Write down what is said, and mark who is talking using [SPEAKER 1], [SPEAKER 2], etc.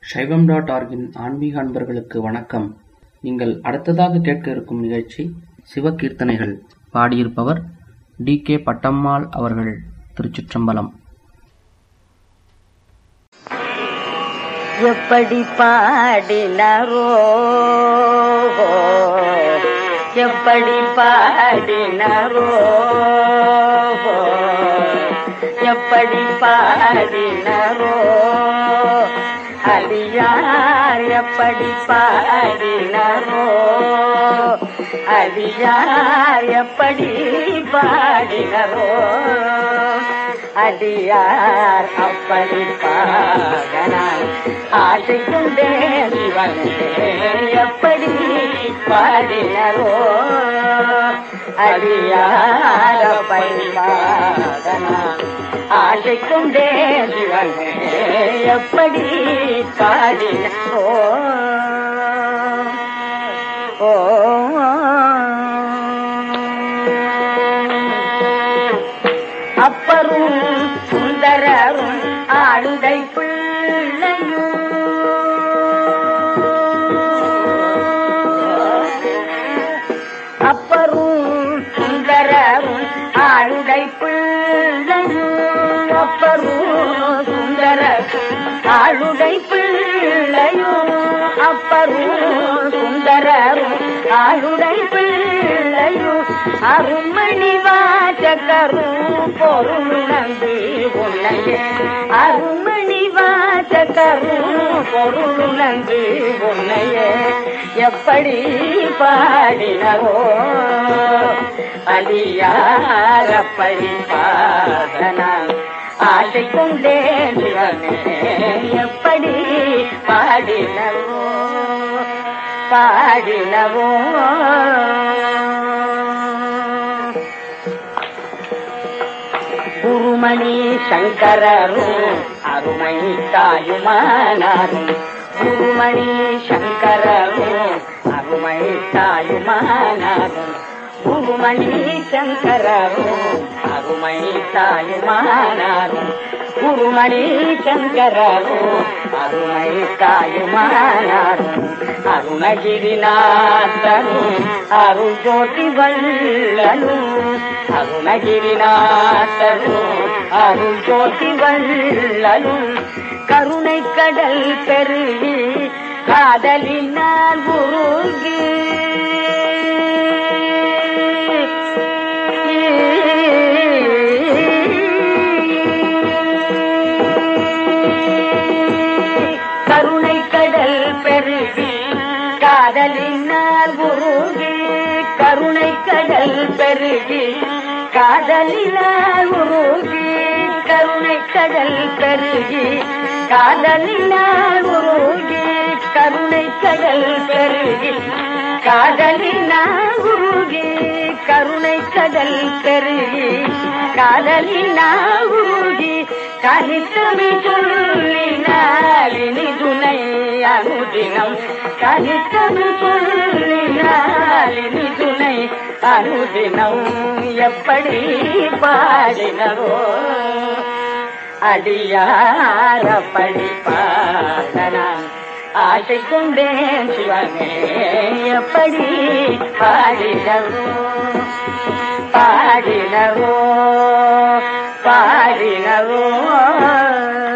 [SPEAKER 1] சைவம் டாட் ஆர்கின் ஆன்மீக அன்பர்களுக்கு வணக்கம் நீங்கள் அடுத்ததாக கேட்க இருக்கும் நிகழ்ச்சி சிவகீர்த்தனைகள் பாடியிருப்பவர் டி கே பட்டம்மாள் அவர்கள் திருச்சிற்றம்பலம்
[SPEAKER 2] எப்படி பாடினரோ எப்படி பாடினரோ எப்படி பாடினரோ அடியார் எப்படி பாடினரோ அடியார் எப்படி பாடினரோ அடியார் அப்படி பாகனான் ஆசை கொண்டே சிவனே எப்படி பாடினரோ அடியார் அப்படி பாகனான் ஆசை கொண்டே சிவனே எப்படி பாடினோ ஓ அப்பரும் சுந்தரரும் ஆளுடை பிள்ளையும் அப்பரும் சுந்தரரும் ஆளுடை பிள்ளையும் அப்பரும் சுந்தரரும் ஆளுடை பிள்ளையும் அப்பரும் சுந்தரரும் ஆளுடை பிள்ளையும் அருமணி வாசகரும் பொருளுணர்ந்து உன்னையே அருமணி வாசகரும் பொருளுணர்ந்து உன்னையே எப்படி பாடினவோ அடியாரப்படி பாதனா ஆசை கொண்டேன் சிவனே எப்படி பாடினவோ பாடினவோ குருமணி சங்கரரும் அருமை தாயுமானாரும் குருமணி சங்கரரும் அருமை தாயுமானாரும் குருமணி சங்கரரும் அருமை தாயுமானாரும் குருமணி சங்கரரும் அருமை தாயுமானாரும் அருணகிரிநாதரும் அருள் ஜோதி வல்லனும் அருணகிரிநாதரும் அருள் ஜோதி வல்லனும் கருணை கடல் பெருகி காதலினால் உருகி கருணை கடல் பெருகி காதலினால் உருகி கருணை கடல் பெருகி காதலினால் உருகி கருணை கடல் பெருகி காதலினால் உருகி கருணை கடல் பெருகி காதலினால் உருகி கருணை கடல் பெருகி காதலினால் உருகி கனித்தமிழ் சொல்லினால் இனி துணை அனுதினம் கனித்தமிழ் சொல்லினால் இனி துணை அனுதினம் எப்படி பாடினரோ அடியாரப்படி பாடனான் ஆசை கொண்டேன் சிவனே எப்படி பாடினரோ பாடினரோ பாடினரோ